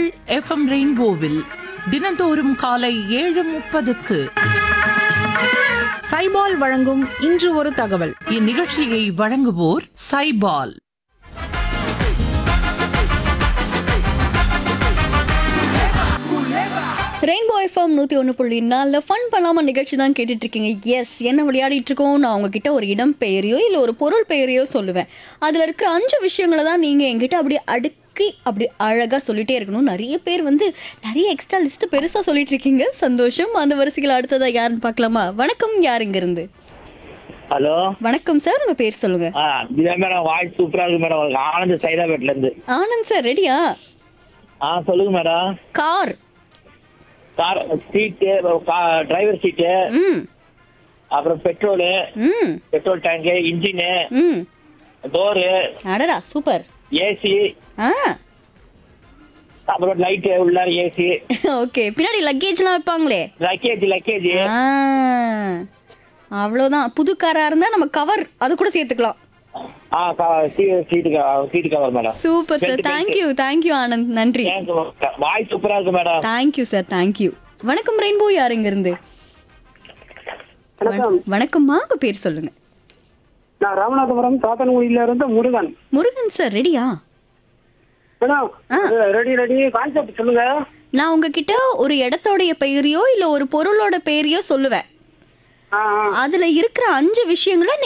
FM ரெயின்போவில் தினந்தோறும் காலை ஏழு முப்பதுக்கு சைபால் வழங்கும் இன்று ஒரு தகவல் இந்நிகழ்ச்சியை வழங்குவோர் சைபால் ரெயின்போ எஃப்எம் நூற்றி ஒன்று புள்ளி நாலில் ஃபன் பண்ணாமல் நிகழ்ச்சி தான் கேட்டுட்டு இருக்கீங்க எஸ் என்ன விளையாடிட்டு இருக்கோம் நான் உங்ககிட்ட ஒரு இடம் பெயரையோ இல்லை ஒரு பொருள் பெயரையோ சொல்லுவேன் அதில் இருக்கிற அஞ்சு விஷயங்களை தான் நீங்கள் என்கிட்ட அப்படியே அடுக்கி அப்படி அழகாக சொல்லிட்டே இருக்கணும் நிறைய பேர் வந்து நிறைய எக்ஸ்ட்ரா லிஸ்ட்டு பெருசாக சொல்லிட்டு இருக்கீங்க சந்தோஷம் அந்த வரிசையில் அடுத்ததாக யாருன்னு பார்க்கலாமா வணக்கம் யார் இருந்து ஹலோ வணக்கம் சார் உங்கள் பேர் சொல்லுங்க ஆ இதே மேடம் வாய்ஸ் சூப்பரா இருக்கு மேடம் உங்களுக்கு ஆனந்த் சைதாபேட்ல இருந்து ஆனந்த் சார் ரெடியா ஆ சொல்லுங்க madam car car seat driver seat ம் அப்புறம் பெட்ரோலு ம் பெட்ரோல் டேங்கு இன்ஜினு ம் டோரு அடடா சூப்பர் ஏசி ஆ அப்புறம் லைட்டு உள்ளார ஏசி ஓகே பின்னாடி லக்கேஜ்லாம் வைப்பாங்களே லக்கேஜ் லக்கேஜ் ஆ, அவ்வளவுதான் புது காரா இருந்தா நம்ம கவர் அது கூட சேர்த்துக்கலாம் ஆ seat seat cover madam super sir thank you thank you Anand நன்றி வாய்ஸ் சூப்பரா இருக்கு மேடம் தேங்க்யூ சார் தேங்க்யூ வணக்கம் ரெயின்போ யார் இங்க இருந்து வணக்கம்மா உங்க பேர் சொல்லுங்க நான் ராமநாதபுரம் சாத்தன்குடியில இருந்து முருகன் முருகன் சார் ரெடியா மேடம் ஆ. ரெடி ரெடி கான்செப்ட் சொல்லுங்க நான் உங்ககிட்ட ஒரு இடத்தோடைய பெயரையோ இல்ல ஒரு பொருளோட பெயரையோ சொல்லுவேன் ஆ ஆ அதுல இருக்கிற அஞ்சு விஷயங்களை